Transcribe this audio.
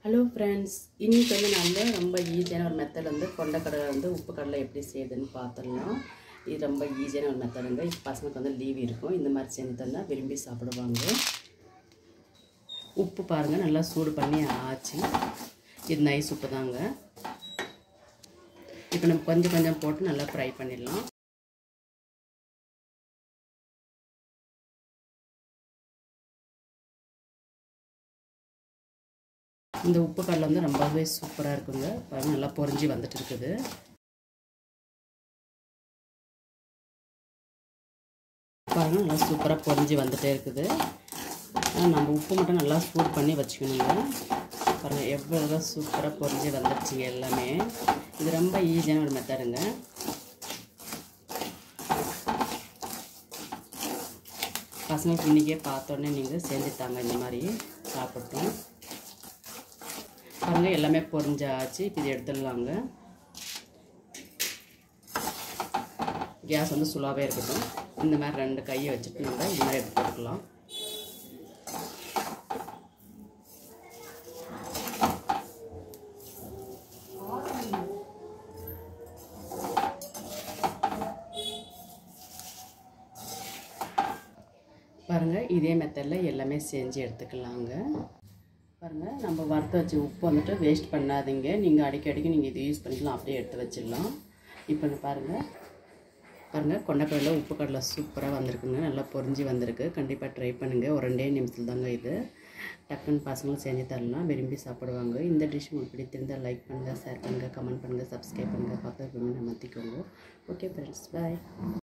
hello friends இன்னைக்கு வந்து நாங்கள் ரொம்ப ஈஸியான ஒரு மெத்தட் வந்து கொண்டக்கடலை வந்து உப்பு கடலை எப்படி செய்யுதுன்னு பார்த்துடலாம் இது ரொம்ப ஈஸியான ஒரு மெத்தடுங்க இப்போ பசங்களுக்கு வந்து லீவ் இருக்கும் இந்த மாதிரி செஞ்சு தந்தால் விரும்பி சாப்பிடுவாங்க உப்பு பாருங்கள் நல்லா சூடு பண்ணி ஆச்சு இது நைஸ் உப்பு தாங்க இப்போ நம்ம கொஞ்சம் கொஞ்சம் போட்டு நல்லா ஃப்ரை பண்ணிடலாம் இந்த உப்பு கடலை வந்து ரொம்பவே சூப்பராக இருக்குங்க பாருங்க நல்லா பொறிஞ்சி வந்துட்டு இருக்குது பாருங்க நல்லா சூப்பராக பொறிஞ்சி வந்துட்டே இருக்குது நம்ம உப்பு மட்டும் நல்லா சூட் பண்ணி வச்சுக்கணுங்க பாருங்கள் எவ்வளோ சூப்பராக பொறிஞ்சி வந்துடுச்சுங்க எல்லாமே இது ரொம்ப ஈஸியான ஒரு மெத்தடுங்க பசங்களுக்கு இன்றைக்கே பார்த்தோன்னே நீங்கள் செஞ்சுட்டாங்க இந்த மாதிரி சாப்பிட்டோம் பாருங்கள் எல்லாமே பொரிஞ்சாச்சு இப்போ இது எடுத்துடலாங்க கேஸ் வந்து சுலாவே இருக்கட்டும் இந்த மாதிரி ரெண்டு கையை வச்சுட்டு நம்ம இந்த மாதிரி எடுத்து போட்டுக்கலாம் பாருங்கள் இதே மெத்தடில் எல்லாமே செஞ்சு எடுத்துக்கலாங்க பாருங்கள் நம்ம வறுத்து வச்ச உப்பு வந்துட்டு வேஸ்ட் பண்ணாதீங்க நீங்கள் அடிக்கடிக்கு நீங்கள் இது யூஸ் பண்ணிக்கலாம் அப்படியே எடுத்து வச்சிடலாம் இப்போ பாருங்கள் பாருங்கள் கொண்டக்கடலை உப்பு கடலை சூப்பராக வந்திருக்குங்க நல்லா பொரிஞ்சு வந்திருக்கு கண்டிப்பாக ட்ரை பண்ணுங்கள் ஒரு ரெண்டே நிமிஷத்தில் தாங்க இது டக்குன்னு பசங்களும் செஞ்சு தரலாம் விரும்பி சாப்பிடுவாங்க இந்த டிஷ் உங்களுக்கு பிடித்திருந்தால் லைக் பண்ணுங்கள் ஷேர் பண்ணுங்கள் கமெண்ட் பண்ணுங்கள் சப்ஸ்கிரைப் பண்ணுங்கள் பக்கத்தில் நம்ம மாற்றிக்கோங்க ஓகே ஃப்ரெண்ட்ஸ் பாய்